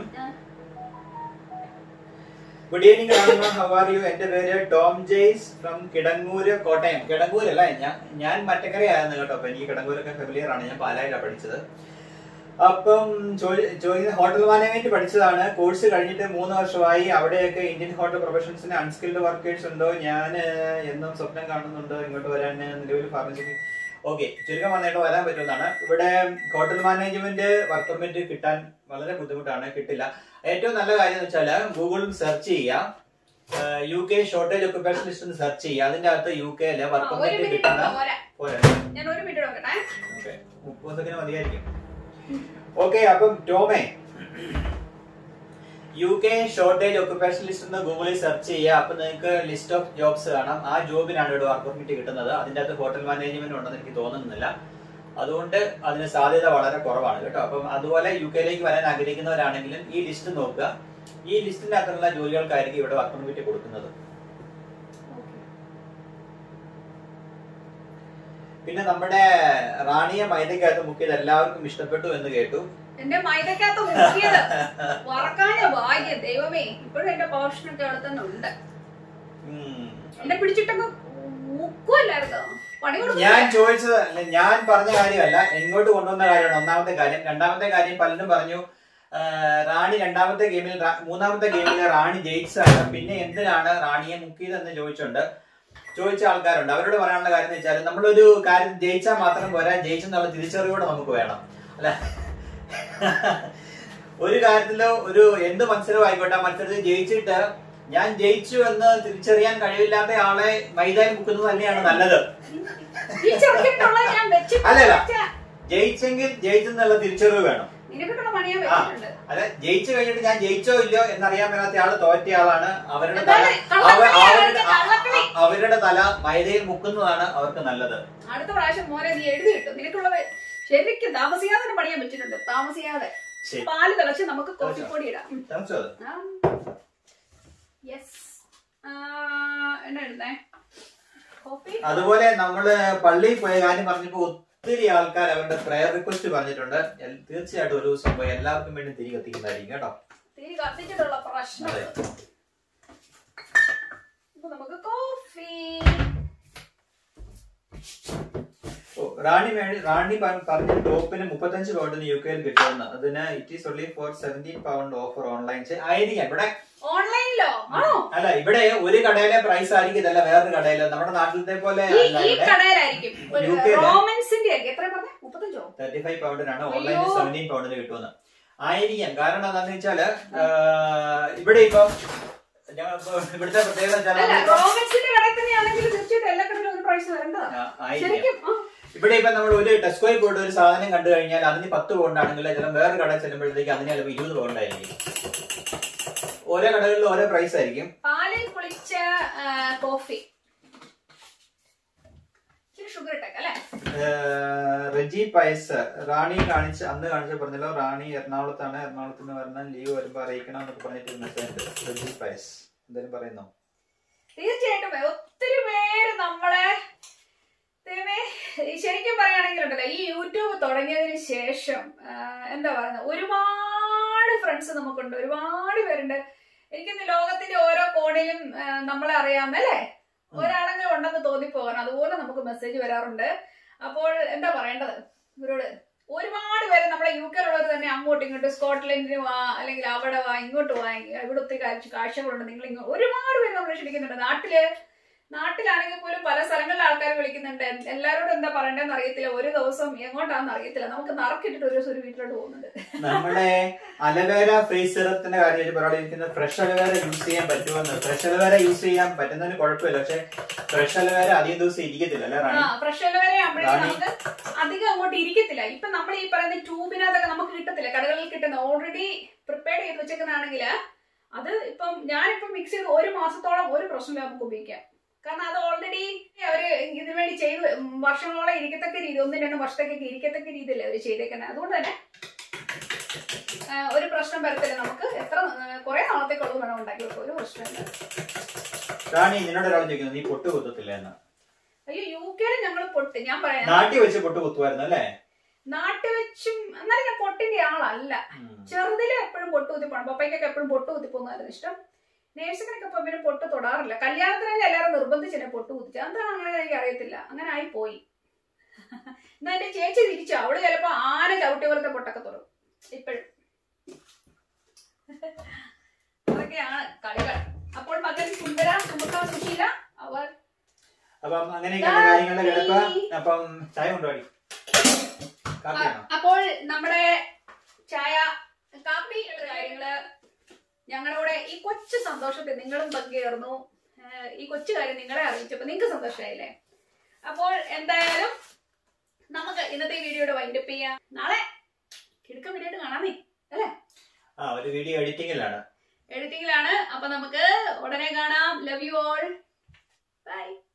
S5: good evening Rama how are you എന്റെ പേര് ടോം ജെയ്സ് ഫ്രം കിടങ്ങൂര് കോട്ടയം കിടങ്ങൂരല്ല ഞാൻ ഞാൻ മറ്റക്കരയായിരുന്നു കേട്ടോ അപ്പൊ എനിക്ക് കിടങ്ങൂരൊക്കെ ഫെമിലിയർ ആണ് ഞാൻ പാലായിലാണ് പഠിച്ചത് അപ്പം ചോദി- ചോദിക്കുന്ന ഹോട്ടൽ മാനേജ്മെന്റ് പഠിച്ചതാണ് കോഴ്സ് കഴിഞ്ഞിട്ട് മൂന്ന് വർഷമായി അവിടെയൊക്കെ ഇന്ത്യൻ ഹോട്ടൽ പ്രൊഫഷൻസിന് അൺസ്കിൽഡ് വർക്കേഴ്സ് ഉണ്ടോ ഞാൻ എന്നും സ്വപ്നം കാണുന്നുണ്ട് ഇങ്ങോട്ട് വരാൻ നിലവിൽ ഫാർമസി ഓക്കെ ചുരുക്കം വന്നിട്ട് വരാൻ പറ്റുമെന്നാണ് ഇവിടെ ഹോട്ടൽ മാനേജ്മെന്റ് വർക്ക് പെർമിറ്റ് കിട്ടാൻ വളരെ ബുദ്ധിമുട്ടാണ് കിട്ടില്ല ഏറ്റവും നല്ല കാര്യം എന്ന് വെച്ചാൽ ഗൂഗിളിൽ സെർച്ച് ചെയ്യുക U K shortage occupation list search ചെയ്യുക അതിന്റെ അകത്ത് യു കെയില്
S1: ആ,
S5: വർക്ക്
S1: ഒരു
S5: പെർമിറ്റ്
S1: മിനിറ്റ്
S5: കിട്ടുന്ന
S1: പോരാ
S5: പോരാ
S1: ഞാൻ ഒരു മിനിറ്റ് നോക്കട്ടെ
S5: ഓക്കെ മുപ്പത് സെക്കൻഡ് മതിയായിരിക്കും ഓക്കെ അപ്പം ടോമേ U K shortage occupation list എന്ന് ഗൂഗിളിൽ സെർച്ച് ചെയ്യുക അപ്പൊ നിങ്ങൾക്ക് ലിസ്റ്റ് ഓഫ് ജോബ്സ് കാണാം ആ ജോബിനാണ് ഇവിടെ വർക്ക് പെർമിറ്റ് കിട്ടുന്നത് അതിന്റെ അകത്ത് ഹോട്ടൽ മാനേജ്മെന്റ് ഉണ്ടെന്ന് എനിക്ക് തോന്നുന്നില്ല അതുകൊണ്ട് അതിന് സാധ്യത വളരെ കുറവാണ് കേട്ടോ അപ്പം അതുപോലെ യു കെയിലേക്ക് വരാൻ ആഗ്രഹിക്കുന്നവരാണെങ്കിലും ഈ ലിസ്റ്റ് നോക്കുക ഈ ലിസ്റ്റിന്റെ അകത്തുള്ള ജോലികൾക്കായിരിക്കും ഇവിടെ വർക്ക് പെർമിറ്റ് കൊടുക്കുന്നത് പിന്നെ നമ്മുടെ റാണിയെ മൈദക്കകത്ത് മുക്കിയത് എല്ലാവർക്കും ഇഷ്ടപ്പെട്ടു എന്ന് കേട്ടു
S1: എന്റെ മൈദക്കകത്ത് മുക്കിയത് വറക്കാഞ്ഞ ഭാഗ്യം ദൈവമേ ഇപ്പോഴും എന്റെ പോർഷനൊക്കെ അവിടെ തന്നെ ഉണ്ട്
S5: ഉം.
S1: എന്നെ പിടിച്ചിട്ടങ്ങ് മുക്കുമല്ലായിരുന്നോ പണി കൊടുക്കും
S5: ഞാൻ ചോദിച്ചത് അല്ല ഞാൻ പറഞ്ഞ കാര്യമല്ല എങ്ങോട്ട് കൊണ്ടുവന്ന കാര്യമാണ് ഒന്നാമത്തെ കാര്യം രണ്ടാമത്തെ കാര്യം പലരും പറഞ്ഞു ആ, റാണി രണ്ടാമത്തെ ഗെയിമിൽ റാ- മൂന്നാമത്തെ ഗെയിമിൽ റാണി ജയിച്ചതാണ് പിന്നെ എന്തിനാണ് റാണിയെ മുക്കിയതെന്ന് ചോദിച്ചുണ്ട് ചോദിച്ച ആൾക്കാരുണ്ട് അവരോട് പറയാനുള്ള കാര്യം എന്ന് വെച്ചാൽ നമ്മളൊരു കാര്യം ജയിച്ചാൽ മാത്രം പോരാ ജയിച്ചെന്നുള്ള തിരിച്ചറിവോടെ നമുക്ക് വേണം അല്ല ഒരു കാര്യത്തിലോ ഒരു എന്ത് മത്സരം ആയിക്കോട്ടെ ആ മത്സരത്തിൽ ജയിച്ചിട്ട് ഞാൻ ജയിച്ചു എന്ന് തിരിച്ചറിയാൻ കഴിവില്ലാത്ത ആളെ മൈതാനി മുക്കുന്നത് തന്നെയാണ് നല്ലത്
S1: ഈ ചെറുക്കിട്ടുള്ള ഞാൻ വെച്ചിട്ട്
S5: അല്ലല്ല.
S1: വെച്ച-
S5: ജയിച്ചെങ്കിൽ ജയിച്ചെന്നുള്ള തിരിച്ചറിവ് വേണം
S1: നിനക്കിട്ടുള്ള പണി ഞാൻ
S5: ആ
S1: വെച്ചിട്ടുണ്ട്
S5: അതെ ജയിച്ചു കഴിഞ്ഞിട്ട് ഞാൻ ജയിച്ചോ ഇല്ലയോ എന്നറിയാൻ മേലാത്ത ആള് തോറ്റ ആളാണ് അവരുടെ തല
S1: എന്താണ്? കള്ളക്കളി
S5: അവ- അവരുടെ
S1: കളിച്ച കള്ളക്കളി.
S5: അ- അവരുടെ തല മൈദയിൽ മുക്കുന്നതാണ് അവർക്ക് നല്ലത്
S1: അടുത്ത പ്രാവശ്യം മോനെ നീ എഴുതി കിട്ടും നിനക്കുള്ള ശരിക്കും താമസിയാതെ തന്നെ പണിയാൻ വെച്ചിട്ടുണ്ട് താമസിയാതെ
S5: ശരി
S1: പാല് തിളച്ച് നമുക്ക് കോഫിപ്പൊടി ഇടാം ഉം.
S5: തെളിച്ചോ അത്?
S1: യെസ് എന്നാ എഴുതേ കോഫി
S5: അതുപോലെ നമ്മള് പള്ളിയിൽ പോയ കാര്യം പറഞ്ഞപ്പോ ഒത്തിരി ആൾക്കാർ അവരുടെ പ്രയർ റിക്വസ്റ്റ് പറഞ്ഞിട്ടുണ്ട് എൽ- തീർച്ചയായിട്ടും ഒരു ദിവസം പോയി എല്ലാവർക്കും വേണ്ടി തിരി കത്തിക്കുന്നതായിരിക്കും കേട്ടോ
S1: തീ കത്തിച്ചിട്ടുള്ള പ്രശ്നം
S5: അതെ.
S1: ഇപ്പൊ നമുക്ക് കോഫി
S5: ഓ, റാണി മേടി റാണി പ- പറഞ്ഞ ടോപ്പിന് മുപ്പത്തഞ്ച് പൗണ്ടിന് യു കെയിൽ കിട്ടുമെന്ന് അതിന് it is only four seventeen pound offer online ആയിരിക്കാം ഇവിടെ
S1: ഓൺലൈനിലോ ആണോ
S5: അല്ല ഇവിടെ ഒരു കടയിലെ പ്രൈസ് ആയിരിക്കും ഇതല്ല വേറൊരു കടയില് നമ്മുടെ നാട്ടിലത്തെ പോലെ
S1: ഈ
S5: അല്ല
S1: ഈ
S5: ഇവിടെ
S1: കടയിലായിരിക്കും ഒരു
S5: UK യില്
S1: റോമൻസിന്റെ ആയിരിക്കും എത്ര പറഞ്ഞ മുപ്പത്തഞ്ചോ
S5: തേർട്ടി ഫൈവ് പൗണ്ടിനാണ് ഓൺലൈനിൽ
S1: അയ്യോ.
S5: സെവന്റീൻ പൗണ്ടിന് കിട്ടുമെന്ന് ആയിരിക്കാം കാരണം എന്താന്ന് വെച്ചാല് ആ, ഇവിടെ ഇപ്പൊ ഞങ്ങൾ ഇപ്പൊ ഇവിടുത്തെ പ്രത്യേകത വെച്ചാൽ
S1: അല്ല
S5: നമ്മളിപ്പോ-
S1: റോമൻസിന്റെ കടയിൽ തന്നെയാണെങ്കിൽ തീർച്ചയായിട്ടും എല്ലാ കടയിലും ഒരു പ്രൈസ് വരേണ്ടതാണ്
S5: ആ, ആയിരിക്കാം
S1: ശരിക്കും ആ.
S5: ഇവിടെ ഇപ്പൊ നമ്മൾ ഒരു ടെസ്കോയിൽ പോയിട്ട് ഒരു സാധനം കണ്ടു കഴിഞ്ഞാൽ അതിന് പത്ത് പൗണ്ട് ആണെങ്കിൽ ചില വേറെ കടയിൽ ചെല്ലുമ്പോഴത്തേക്ക് അതിന് ചിലപ്പോൾ ഇരുപത് പൗണ്ട് ആയിരിക്കും ഓരോ കടകളിൽ ഓരോ പ്രൈസ് ആയിരിക്കും
S1: പാലിൽ കുളിച്ച ആ, കോഫി ഇച്ചിരി ഷുഗർ ഇട്ടേക്കാം അല്ലേ
S5: ഏഹ് റെജി പയസ് റാണി കാണിച്ച് അന്ന് കാണിച്ച പറഞ്ഞല്ലോ റാണി എറണാകുളത്താണ് എറണാകുളത്ത് നിന്ന് വരുന്ന ലീവ് വരുമ്പോ അറിയിക്കണം എന്നൊക്കെ പറഞ്ഞിട്ട് മെസ്സേജ് ഉണ്ട് റെജി പയസ് എന്തായാലും പറയുന്നോ
S1: തീർച്ചയായിട്ടും ഒത്തിരി പേര് നമ്മളെ ദൈവമേ, ഈ ശരിക്കും പറയുകയാണെങ്കിൽ ഉണ്ടല്ലോ ഈ യൂട്യൂബ് തുടങ്ങിയതിന് ശേഷം ആ, എന്താ പറയുന്നത് ഒരുപാട് ഫ്രണ്ട്സ് നമുക്കുണ്ട് ഒരുപാട് പേരുണ്ട് എനിക്കിന്ന് ലോകത്തിന്റെ ഓരോ കോണിലും ആ, നമ്മളെ അറിയാമെന്നല്ലേ ഒരാളെങ്കിലും ഉണ്ടെന്ന് തോന്നിപ്പോകാൻ അതുപോലെ നമുക്ക് മെസ്സേജ് വരാറുണ്ട് അപ്പോൾ എന്താ പറയേണ്ടത് ഇവരോട് ഒരുപാട് പേര് നമ്മളെ യു കെയിലുള്ളവർ തന്നെ അങ്ങോട്ടും ഇങ്ങോട്ടും സ്കോട്ട്ലൻഡിന് വാ അല്ലെങ്കിൽ അവിടെ വാ ഇങ്ങോട്ട് വാ ഇവിടെ ഒത്തിരി കാഴ്ച കാഴ്ചകളുണ്ട് നിങ്ങൾ ഇങ്ങോട്ട് ഒരുപാട് പേര് നമ്മളെ ക്ഷണിക്കുന്നുണ്ട് നാട്ടില് നാട്ടിലാണെങ്കിൽ പോലും പല സ്ഥലങ്ങളിലെ ആൾക്കാർ വിളിക്കുന്നുണ്ട് എ- എല്ലാവരോടും എന്താ പറയണ്ടെന്ന് അറിയത്തില്ല ഒരു ദിവസം എങ്ങോട്ടാണെന്ന് അറിയത്തില്ല നമുക്ക് നറക്കിട്ടിട്ട് ഒരു ദിവസം ഒരു വീട്ടിലോട്ട് പോകുന്നുണ്ട്
S5: നമ്മുടെ അലവേര ഫേസ് സിറത്തിന്റെ കാര്യം ചോദിച്ചപ്പോൾ ഒരാൾ ഇരിക്കുന്നത് ഫ്രഷ് അലവേര യൂസ് ചെയ്യാൻ പറ്റുമെന്ന് ഫ്രഷ് അലവേര യൂസ് ചെയ്യാൻ പറ്റുന്നതിന് കുഴപ്പമില്ല പക്ഷെ ഫ്രഷ് അലവേര അധികം ദിവസം ഇരിക്കത്തില്ല അല്ലേ
S1: ആ
S5: റാണി
S1: ഫ്രഷ് വരെ ആകുമ്പോഴേക്കും
S5: റാണി.
S1: നമുക്ക് അധികം അങ്ങോട്ട് ഇരിക്കത്തില്ല ഇപ്പൊ നമ്മൾ ഈ പറയുന്ന ട്യൂബിനകത്തൊക്കെ നമുക്ക് കിട്ടത്തില്ല കടകളിൽ കിട്ടുന്ന ഓൾറെഡി പ്രിപ്പയർ ചെയ്ത് വെച്ചേക്കുന്നതാണെങ്കിൽ അത് ഇപ്പം ഞാനിപ്പം മിക്സ് ചെയ്ത് ഒരു മാസത്തോളം ഒരു പ്രശ്നമില്ല നമുക്ക് ഉപയോഗിക്കാം കാരണം അത് ഓൾറെഡി അവര് ഇതിനു വേണ്ടി ചെയ്ത് വർഷങ്ങളോളം ഇരിക്കത്തക്ക രീതി ഒന്നും രണ്ടും വർഷത്തേക്കൊക്കെ ഇരിക്കത്തക്ക രീതിയിലല്ലേ അവർ ചെയ്തേക്കുന്നത് അതുകൊണ്ട് തന്നെ ആ, ഒരു പ്രശ്നം വരത്തില്ല നമുക്ക് എത്ര കുറെ നാളത്തേക്കുള്ളത് വേണം ഉണ്ടാക്കി വെക്കാം ഒരു പ്രശ്നമില്ല
S5: റാണി നിന്നോട് ഒരാൾ ചോദിക്കുന്നു നീ പൊട്ട് കുത്തത്തില്ല എന്ന്
S1: അയ്യോ യു കെയിൽ ഞങ്ങൾ പൊട്ട് ഞാൻ പറയാം
S5: നാട്ടിൽ വെച്ച് പൊട്ട് കുത്തുമായിരുന്നു അല്ലേ
S1: നാട്ടിൽ വെച്ചും എന്നാലും ഞാൻ പൊട്ടിന്റെ ആളല്ല ചെറുതിലെ എപ്പോഴും പൊട്ട് കുത്തിപ്പോണം പപ്പയ്ക്കൊക്കെ എപ്പോഴും പൊട്ട് കുത്തിപ്പോന്നായിരുന്നു ഇഷ്ടം നേഴ്സിങ്ങിനൊക്കെ ഇപ്പൊ പിന്നെ പൊട്ട് തൊടാറില്ല കല്യാണത്തിന് തന്നെ എല്ലാവരും നിർബന്ധിച്ച് എന്നെ പൊട്ട് കുത്തിച്ചു എന്താണ് അങ്ങനെ എനിക്ക് അറിയത്തില്ല അങ്ങനെ ആയി പോയി എന്നാ എന്റെ ചേച്ചി തിരിച്ചു അവള് ചിലപ്പോ ആന ചവിട്ടിയ പോലത്തെ പൊട്ടൊക്കെ തൊടും ഇപ്പോഴും അതൊക്കെയാണ് കളികൾ അപ്പോൾ മകൻ സുന്ദര സുമുഖ സുശീല അവർ
S5: അപ്പം അങ്ങനെയൊക്കെയാണ് കാര്യങ്ങളുടെ കിടപ്പ് അപ്പം ചായ കൊണ്ടുപോയി കാപ്പിയാണോ
S1: അപ്പോൾ നമ്മുടെ ചായ കാപ്പി കാര്യങ്ങള് ഞങ്ങളുടെ ഈ കൊച്ചു സന്തോഷത്തിൽ നിങ്ങളും പങ്കുചേർന്നു ഏഹ് ഈ കൊച്ചു കാര്യം നിങ്ങളെ അറിയിച്ചപ്പോ നിങ്ങൾക്ക് സന്തോഷമായില്ലേ അപ്പോൾ എന്തായാലും നമുക്ക് ഇന്നത്തെ വീഡിയോയുടെ വൈൻഡപ്പ് ചെയ്യാം നാളെ കിടക്ക വീഡിയോ കാണാമേ അല്ലേ
S5: ആ ഒരു വീഡിയോ എഡിറ്റിംഗിലാണ്
S1: എഡിറ്റിംഗിലാണ് അപ്പൊ നമുക്ക് ഉടനെ കാണാം ലവ് യു ഓൾ ബൈ